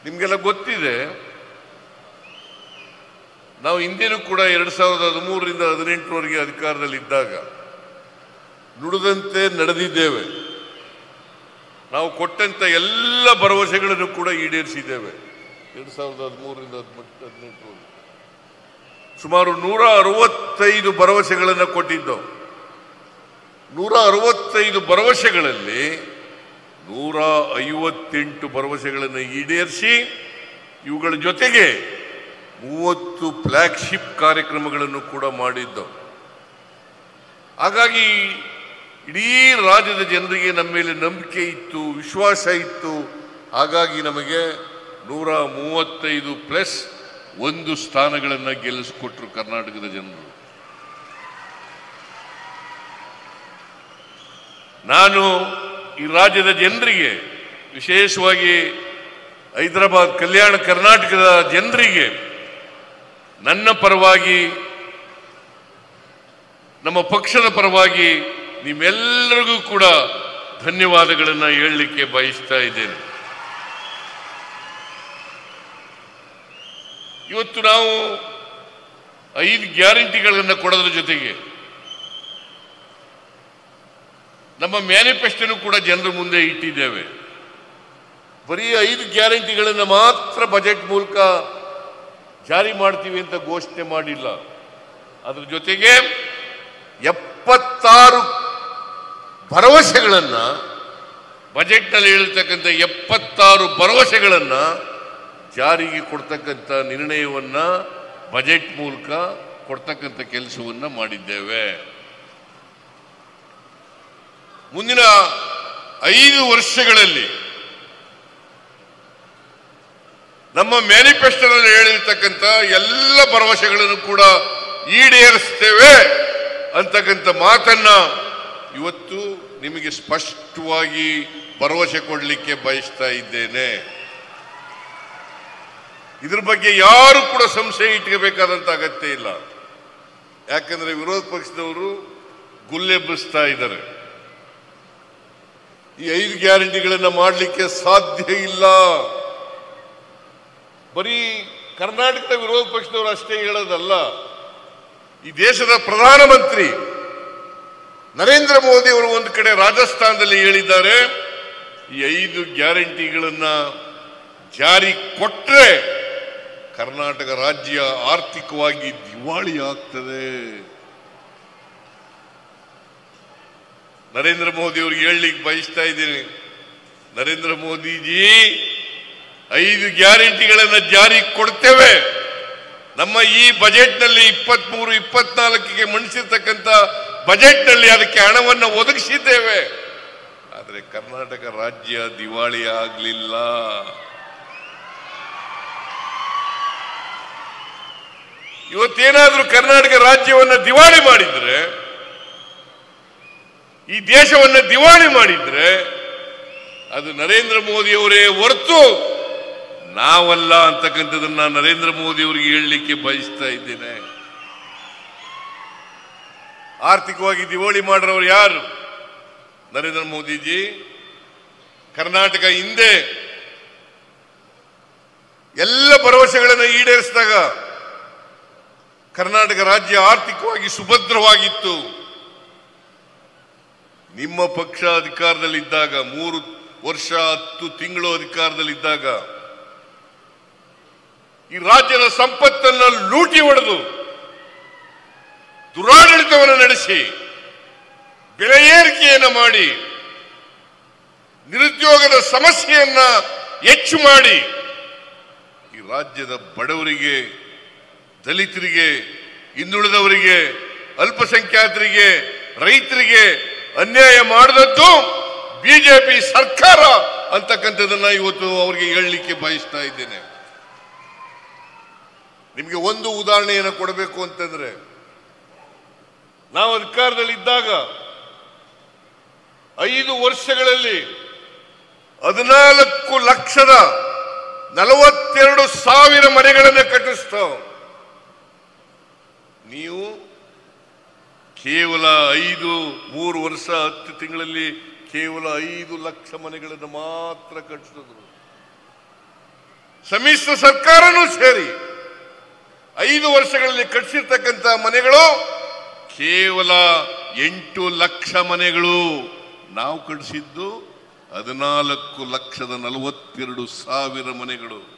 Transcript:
ನಿಮಗೆಲ್ಲ ಗೊತ್ತಿದೆ ನಾವು ಹಿಂದೆನೂ ಕೂಡ ಎರಡ್ ಸಾವಿರದ ಹದಿಮೂರರಿಂದ ಹದಿನೆಂಟರವರೆಗೆ ಅಧಿಕಾರದಲ್ಲಿದ್ದಾಗ ನುಡಿದಂತೆ ನಡೆದಿದ್ದೇವೆ ನಾವು ಕೊಟ್ಟಂತ ಎಲ್ಲ ಭರವಸೆಗಳನ್ನು ಕೂಡ ಈಡೇರಿಸಿದ್ದೇವೆ ಎರಡ್ ಸಾವಿರದ ಹದಿಮೂರರಿಂದ ಹದಿನೆಂಟರವರೆಗೆ ಸುಮಾರು ನೂರ ಅರವತ್ತೈದು ಭರವಸೆಗಳನ್ನು ಕೊಟ್ಟಿದ್ದವು ನೂರ ಅರವತ್ತೈದು ಭರವಸೆಗಳಲ್ಲಿ ನೂರ ಐವತ್ತೆಂಟು ಭರವಸೆಗಳನ್ನು ಈಡೇರಿಸಿ ಇವುಗಳ ಜೊತೆಗೆ ಮೂವತ್ತು ಫ್ಲಾಗ್ಶಿಪ್ ಕಾರ್ಯಕ್ರಮಗಳನ್ನು ಕೂಡ ಮಾಡಿದ್ದವು ಹಾಗಾಗಿ ಇಡೀ ರಾಜ್ಯದ ಜನರಿಗೆ ನಮ್ಮ ಮೇಲೆ ನಂಬಿಕೆ ಇತ್ತು ವಿಶ್ವಾಸ ಇತ್ತು ಹಾಗಾಗಿ ನಮಗೆ ನೂರ ಮೂವತ್ತೈದು ಪ್ಲಸ್ ಒಂದು ಸ್ಥಾನಗಳನ್ನು ಗೆಲ್ಲಿಸಿಕೊಟ್ರು ಕರ್ನಾಟಕದ ಜನರು ನಾನು ಈ ರಾಜ್ಯದ ಜನರಿಗೆ ವಿಶೇಷವಾಗಿ ಹೈದರಾಬಾದ್ ಕಲ್ಯಾಣ ಕರ್ನಾಟಕದ ಜನರಿಗೆ ನನ್ನ ಪರವಾಗಿ ನಮ್ಮ ಪಕ್ಷದ ಪರವಾಗಿ ನಿಮ್ಮೆಲ್ಲರಿಗೂ ಕೂಡ ಧನ್ಯವಾದಗಳನ್ನು ಹೇಳಲಿಕ್ಕೆ ಬಯಸ್ತಾ ಇದ್ದೇನೆ ಇವತ್ತು ನಾವು ಐದು ಗ್ಯಾರಂಟಿಗಳನ್ನು ಕೊಡೋದ್ರ ಜೊತೆಗೆ ನಮ್ಮ ಮ್ಯಾನಿಫೆಸ್ಟೋನು ಕೂಡ ಜನರ ಮುಂದೆ ಇಟ್ಟಿದ್ದೇವೆ ಬರೀ ಐದು ಗ್ಯಾರಂಟಿಗಳನ್ನು ಮಾತ್ರ ಬಜೆಟ್ ಮೂಲಕ ಜಾರಿ ಮಾಡ್ತೀವಿ ಅಂತ ಘೋಷಣೆ ಮಾಡಿಲ್ಲ ಅದ್ರ ಜೊತೆಗೆ ಎಪ್ಪತ್ತಾರು ಭರವಸೆಗಳನ್ನ ಬಜೆಟ್ನಲ್ಲಿ ಹೇಳಿರ್ತಕ್ಕಂಥ ಎಪ್ಪತ್ತಾರು ಭರವಸೆಗಳನ್ನ ಜಾರಿಗೆ ಕೊಡ್ತಕ್ಕಂಥ ನಿರ್ಣಯವನ್ನ ಬಜೆಟ್ ಮೂಲಕ ಕೊಡ್ತಕ್ಕಂಥ ಕೆಲಸವನ್ನ ಮಾಡಿದ್ದೇವೆ ಮುಂದಿನ ಐದು ವರ್ಷಗಳಲ್ಲಿ ನಮ್ಮ ಮ್ಯಾನಿಫೆಸ್ಟೋದಲ್ಲಿ ಹೇಳಿರ್ತಕ್ಕಂಥ ಎಲ್ಲ ಭರವಸೆಗಳನ್ನು ಕೂಡ ಈಡೇರಿಸ್ತೇವೆ ಅಂತಕ್ಕಂಥ ಮಾತನ್ನ ಇವತ್ತು ನಿಮಗೆ ಸ್ಪಷ್ಟವಾಗಿ ಭರವಸೆ ಕೊಡಲಿಕ್ಕೆ ಬಯಸ್ತಾ ಇದ್ದೇನೆ ಇದ್ರ ಬಗ್ಗೆ ಯಾರು ಕೂಡ ಸಂಶಯ ಇಟ್ಕೋಬೇಕಾದಂತ ಅಗತ್ಯ ಇಲ್ಲ ಯಾಕಂದ್ರೆ ವಿರೋಧ ಪಕ್ಷದವರು ಗುಲ್ಲೆಬ್ಬಿಸ್ತಾ ಇದ್ದಾರೆ ಈ ಐದು ಗ್ಯಾರಂಟಿಗಳನ್ನ ಮಾಡಲಿಕ್ಕೆ ಸಾಧ್ಯ ಇಲ್ಲ ಬರೀ ಕರ್ನಾಟಕದ ವಿರೋಧ ಪಕ್ಷದವರು ಅಷ್ಟೇ ಹೇಳೋದಲ್ಲ ಈ ದೇಶದ ಪ್ರಧಾನಮಂತ್ರಿ ನರೇಂದ್ರ ಮೋದಿ ಅವರು ಒಂದು ಕಡೆ ರಾಜಸ್ಥಾನದಲ್ಲಿ ಹೇಳಿದ್ದಾರೆ ಈ ಐದು ಗ್ಯಾರಂಟಿಗಳನ್ನ ಜಾರಿ ಕೊಟ್ರೆ ಕರ್ನಾಟಕ ರಾಜ್ಯ ಆರ್ಥಿಕವಾಗಿ ದಿವಾಳಿ ಆಗ್ತದೆ ನರೇಂದ್ರ ಮೋದಿ ಅವ್ರಿಗೆ ಹೇಳಲಿಕ್ಕೆ ಬಯಸ್ತಾ ಇದ್ದೀನಿ ನರೇಂದ್ರ ಮೋದಿಜಿ ಐದು ಗ್ಯಾರಂಟಿಗಳನ್ನ ಜಾರಿ ಕೊಡ್ತೇವೆ ನಮ್ಮ ಈ ಬಜೆಟ್ನಲ್ಲಿ ಇಪ್ಪತ್ಮೂರು ಇಪ್ಪತ್ನಾಲ್ಕಿಗೆ ಮಂಡಿಸಿರ್ತಕ್ಕಂಥ ಬಜೆಟ್ನಲ್ಲಿ ಅದಕ್ಕೆ ಹಣವನ್ನು ಒದಗಿಸಿದ್ದೇವೆ ಆದರೆ ಕರ್ನಾಟಕ ರಾಜ್ಯ ದಿವಾಳಿ ಆಗಲಿಲ್ಲ ಇವತ್ತೇನಾದ್ರೂ ಕರ್ನಾಟಕ ರಾಜ್ಯವನ್ನ ದಿವಾಳಿ ಮಾಡಿದ್ರೆ ಈ ದೇಶವನ್ನ ದಿವಾಳಿ ಮಾಡಿದ್ರೆ ಅದು ನರೇಂದ್ರ ಮೋದಿ ಅವರೇ ಹೊರತು ನಾವಲ್ಲ ಅಂತಕ್ಕಂಥದನ್ನ ನರೇಂದ್ರ ಮೋದಿ ಅವರಿಗೆ ಹೇಳಲಿಕ್ಕೆ ಬಯಸ್ತಾ ಇದ್ದೇನೆ ಆರ್ಥಿಕವಾಗಿ ದಿವಾಳಿ ಮಾಡಿರೋರು ಯಾರು ನರೇಂದ್ರ ಮೋದಿಜಿ ಕರ್ನಾಟಕ ಹಿಂದೆ ಎಲ್ಲ ಭರವಸೆಗಳನ್ನು ಈಡೇರಿಸಿದಾಗ ಕರ್ನಾಟಕ ರಾಜ್ಯ ಆರ್ಥಿಕವಾಗಿ ಸುಭದ್ರವಾಗಿತ್ತು ನಿಮ್ಮ ಪಕ್ಷ ಅಧಿಕಾರದಲ್ಲಿದ್ದಾಗ ಮೂರು ವರ್ಷ ಹತ್ತು ತಿಂಗಳು ಅಧಿಕಾರದಲ್ಲಿದ್ದಾಗ ಈ ರಾಜ್ಯದ ಸಂಪತ್ತನ್ನು ಲೂಟಿ ಹೊಡೆದು ದುರಾಡಳಿತವನ್ನು ನಡೆಸಿ ಬೆಲೆ ಏರಿಕೆಯನ್ನು ಮಾಡಿ ನಿರುದ್ಯೋಗದ ಸಮಸ್ಯೆಯನ್ನ ಹೆಚ್ಚು ಮಾಡಿ ಈ ರಾಜ್ಯದ ಬಡವರಿಗೆ ದಲಿತರಿಗೆ ಹಿಂದುಳಿದವರಿಗೆ ಅಲ್ಪಸಂಖ್ಯಾತರಿಗೆ ರೈತರಿಗೆ ಅನ್ಯಾಯ ಮಾಡದದ್ದು ಬಿಜೆಪಿ ಸರ್ಕಾರ ಅಂತಕ್ಕಂಥದ್ದನ್ನ ಇವತ್ತು ಅವರಿಗೆ ಹೇಳಲಿಕ್ಕೆ ಬಯಸ್ತಾ ಇದ್ದೇನೆ ನಿಮಗೆ ಒಂದು ಉದಾಹರಣೆಯನ್ನು ಕೊಡಬೇಕು ಅಂತಂದ್ರೆ ನಾವು ಅಧಿಕಾರದಲ್ಲಿದ್ದಾಗ ಐದು ವರ್ಷಗಳಲ್ಲಿ ಹದಿನಾಲ್ಕು ಲಕ್ಷದ ನಲವತ್ತೆರಡು ಸಾವಿರ ಮನೆಗಳನ್ನು ಕಟ್ಟಿಸ್ತಾವ ನೀವು ಕೇವಲ ಐದು ಮೂರು ವರ್ಷ ಹತ್ತು ತಿಂಗಳಲ್ಲಿ ಕೇವಲ ಐದು ಲಕ್ಷ ಮನೆಗಳನ್ನು ಮಾತ್ರ ಕಟ್ಟಿಸಿದ್ರು ಸಮ್ಮಿಶ್ರ ಸರ್ಕಾರನೂ ಸೇರಿ ಐದು ವರ್ಷಗಳಲ್ಲಿ ಕಟ್ಟಿಸಿರ್ತಕ್ಕಂಥ ಮನೆಗಳು ಕೇವಲ ಎಂಟು ಲಕ್ಷ ಮನೆಗಳು ನಾವು ಕಟ್ಟಿಸಿದ್ದು ಹದಿನಾಲ್ಕು ಲಕ್ಷದ ನಲವತ್ತೆರಡು ಸಾವಿರ ಮನೆಗಳು